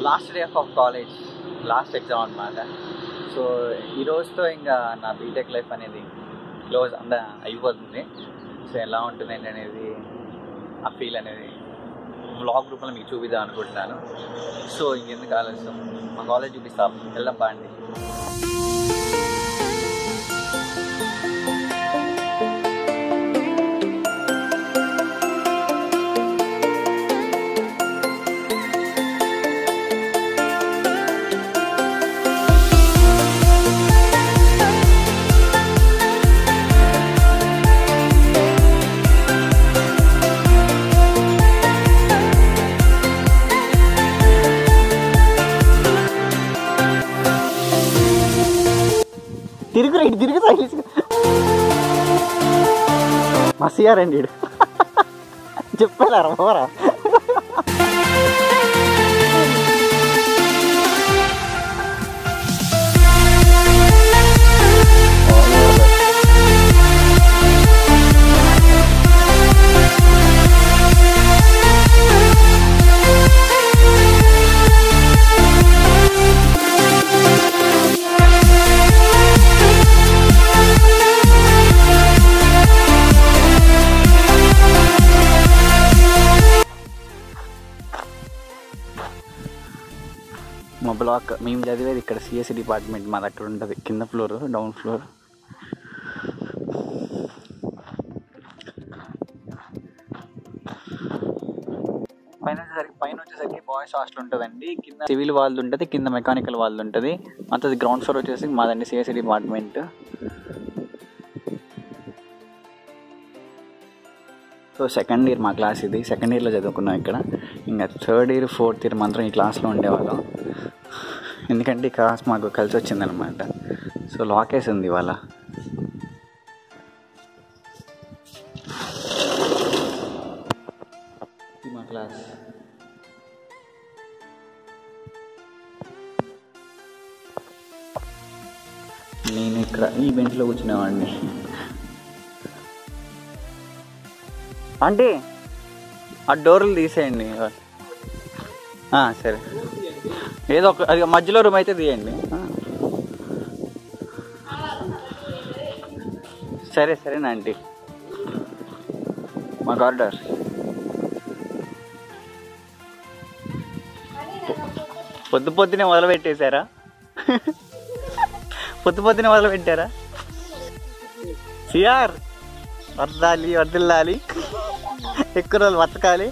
Last day of college last exam అనమాట so ఈ రోజుతో ఇంకా నా బీటెక్ లైఫ్ అనేది క్లోజ్ అంత అయిపోతుంది సో ఎలా ఉంటుంది ఏంటి అనేది ఆ ఫీల్ అనేది వ్లాగ్ రూపంలో మీకు చూపిద్దాం అనుకుంటున్నాను సో ఇంకెందుకు ఆలస్యం మా కాలేజ్ చూపిస్తాం వెళ్దాం బాండి తిరుగు రైట్ తిరుగు తగిలిసి మసియారండి ఈడు. చెప్పారా పోరా మా బ్లాక్ మేము చదివేది ఇక్కడ సిఎస్సి డిపార్ట్మెంట్ మాది అక్కడ ఉంటుంది కింద ఫ్లోర్ డౌన్ ఫ్లోర్ పైన వచ్చేసరికి పైన వచ్చేసరికి బాయ్స్ హాస్టల్ ఉంటుందండి కింద సివిల్ వాళ్ళది ఉంటుంది కింద మెకానికల్ వాళ్ళది ఉంటుంది అంతది గ్రౌండ్ ఫ్లోర్ వచ్చేసి మాదండి CSC department so second year మా క్లాస్ ఇది సెకండ్ ఇయర్లో చదువుకున్నాం ఇక్కడ ఇంకా థర్డ్ ఇయర్ ఫోర్త్ ఇయర్ మాత్రం ఈ క్లాస్లో ఉండేవాళ్ళం ఎందుకంటే ఈ క్లాస్ మాకు కలిసి వచ్చిందనమాట సో లాక్ వేసి ఉంది ఇవాళ ఇది మా క్లాస్ నేను ఇక్కడ ఈ బెంచ్లో కూర్చునేవాడిని అంటే ఆ డోర్లు తీసేయండి ఆ, సరే ఏదో ఒక అది మధ్యలో రూమ్ అయితే తీయండి ఆ. సరే సరేనా ఆంటీ మాకు ఆర్డర్ పొద్దు పొద్దునే మొదలు పెట్టేశారా పొద్దు పొద్దునే మొదలు పెట్టారా సిఆర్ వర్దాలి వర్దిల్లాలి ఎక్కువ రోజులు బతకాలి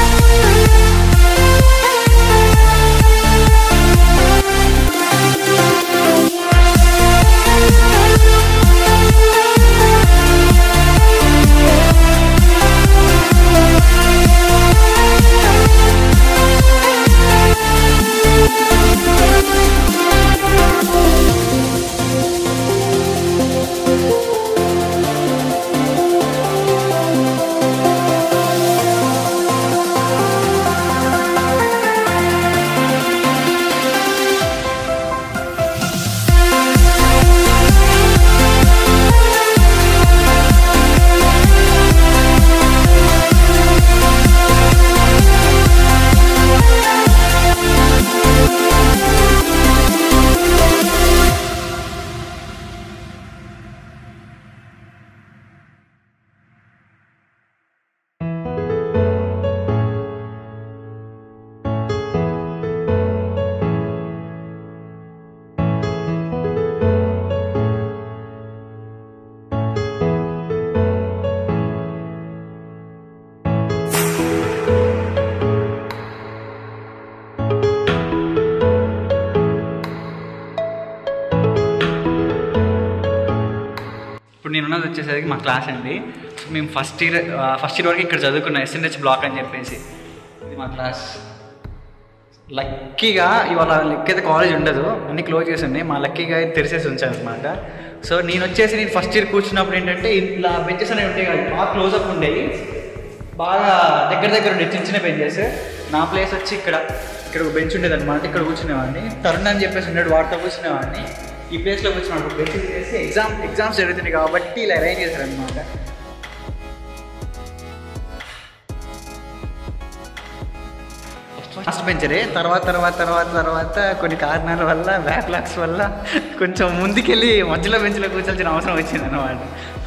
ఇప్పుడు నేనున్నది వచ్చేసరికి మా క్లాస్ అండి సో మేము ఫస్ట్ ఇయర్ ఫస్ట్ ఇయర్ వరకు ఇక్కడ చదువుకున్నాం ఎస్ఎన్హెచ్ బ్లాక్ అని చెప్పేసి ఇది మా క్లాస్ లక్కీగా ఇవాళ లెక్కైతే కాలేజ్ ఉండదు అన్ని క్లోజ్ చేసి ఉన్నాయి మా లక్కీగా అయితే తెరిచేసి ఉంచాను అనమాట సో నేను వచ్చేసి నేను ఫస్ట్ ఇయర్ కూర్చున్నప్పుడు ఏంటంటే ఇలా బెంచెస్ అనేవి ఉంటాయి కదా బాగా క్లోజ్అప్ ఉండేవి బాగా దగ్గర దగ్గర ఉండే చిన్న చిన్న బెంచెస్ నా ప్లేస్ వచ్చి ఇక్కడ ఇక్కడ ఒక బెంచ్ ఉండేది అనమాట ఇక్కడ కూర్చునేవాడిని తరుణ్ అని చెప్పేసి ఉండేది వాటితో కూర్చునేవాడిని ఈ ప్లేస్లో కూర్చున్నాడు బెంచ్ చేసి ఎగ్జామ్ ఎగ్జామ్స్ జరుగుతున్నాయి కాబట్టి ఇలా అరేంజ్ చేశారనమాట లాస్ట్ బెంచరే తర్వాత తర్వాత తర్వాత తర్వాత కొన్ని కారణాల వల్ల బ్యాక్లాగ్స్ వల్ల కొంచెం ముందుకెళ్ళి మధ్యలో బెంచ్లో కూర్చోాల్సిన అవసరం వచ్చింది అనమాట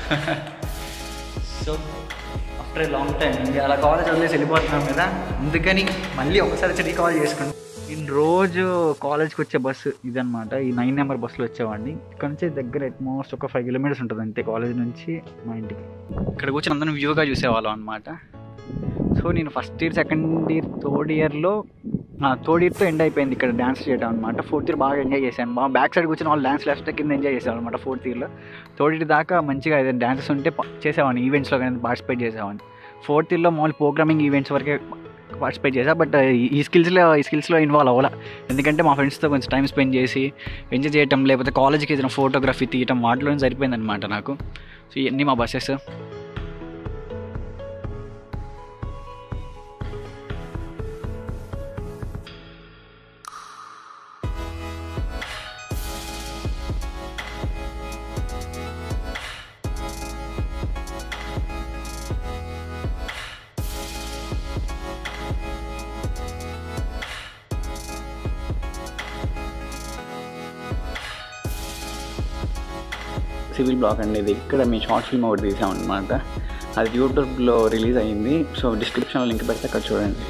so after a long time ఇంకా అలా కాలేజ్ వదిలేసి వెళ్ళిపోతున్నాం కదా అందుకని మళ్ళీ ఒకసారి వచ్చి రీకాల్ చేసుకుంటాం నేను రోజు కాలేజ్కి వచ్చే బస్సు ఇదనమాట ఈ నైన్ నెంబర్ బస్సులో వచ్చేవాడిని ఇక్కడ నుంచి దగ్గర అట్మోస్ట్ ఒక ఫైవ్ కిలోమీటర్స్ ఉంటుంది అంతే కాలేజ్ నుంచి మా ఇంటికి ఇక్కడ కూర్చొని అందరం వ్యూగా చూసేవాళ్ళం అనమాట సో నేను first year second year third ఇయర్లో థర్డ్ ఇయర్తో ఎండ్ అయిపోయింది ఇక్కడ డ్యాన్స్ చేయడం అనమాట ఫోర్త్ ఇయర్ బాగా ఎంజాయ్ చేశాను మా బ్యాక్ సైడ్ కూర్చొని వాళ్ళు డ్యాన్స్ లెఫ్ట్ కింద ఎంజాయ్ చేసాం అనమాట ఫోర్త్ ఇయర్లో థర్డ్ ఇయర్ దాకా మంచిగా ఏదైనా డ్యాన్సెస్ ఉంటే ప- చేసేవాడిని ఈవెంట్స్లో కానీ పార్టిసిపేట్ చేసేవాడిని ఫోర్త్ ఇయర్లో మామూలు ప్రోగ్రామింగ్ ఈవెంట్స్ వరకే పార్టిసిపేట్ చేసా బట్ ఈ స్కిల్స్లో ఈ స్కిల్స్లో ఇన్వాల్వ్ అవ్వాల ఎందుకంటే మా ఫ్రెండ్స్తో కొంచెం టైం స్పెండ్ చేసి ఎంజాయ్ చేయటం లేకపోతే కాలేజ్కి ఏదైనా ఫోటోగ్రఫీ తీయటం వాటిలోనే సరిపోయింది అనమాట నాకు సో ఇవన్నీ మా బస్సెస్ సివిల్ బ్లాక్ అండి ఇది ఇక్కడ మీ షార్ట్ ఫిల్మ్ ఒకటి తీసాం అనమాట అది యూట్యూబ్లో రిలీజ్ అయ్యింది సో డిస్క్రిప్షన్లో లింక్ పెడితే అక్కడ చూడండి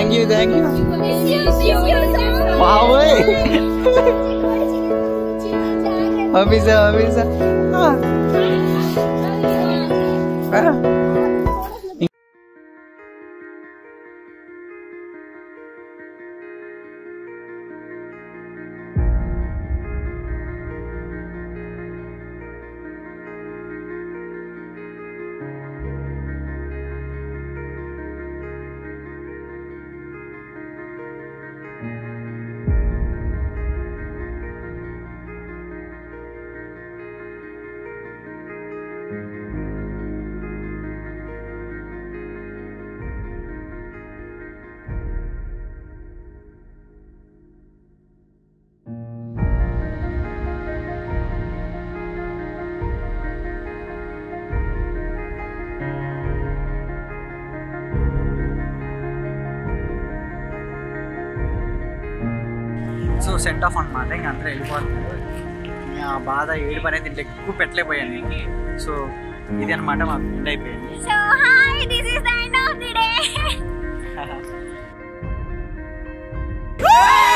thank you thank you Miss you, miss you so much. బాబోయ్ ఆఫీసా ఆఫీసా సో సెంట్ ఆఫ్ అనమాట ఇంకా అందరూ వెళ్ళిపోతున్నారు ఇంకా ఆ బాధ ఏడుపు అనేది దీంట్లో ఎక్కువ పెట్టలేకపోయాను సో ఇది అనమాట మాకు ఎండ్ అయిపోయింది So hi, this is the end of the day.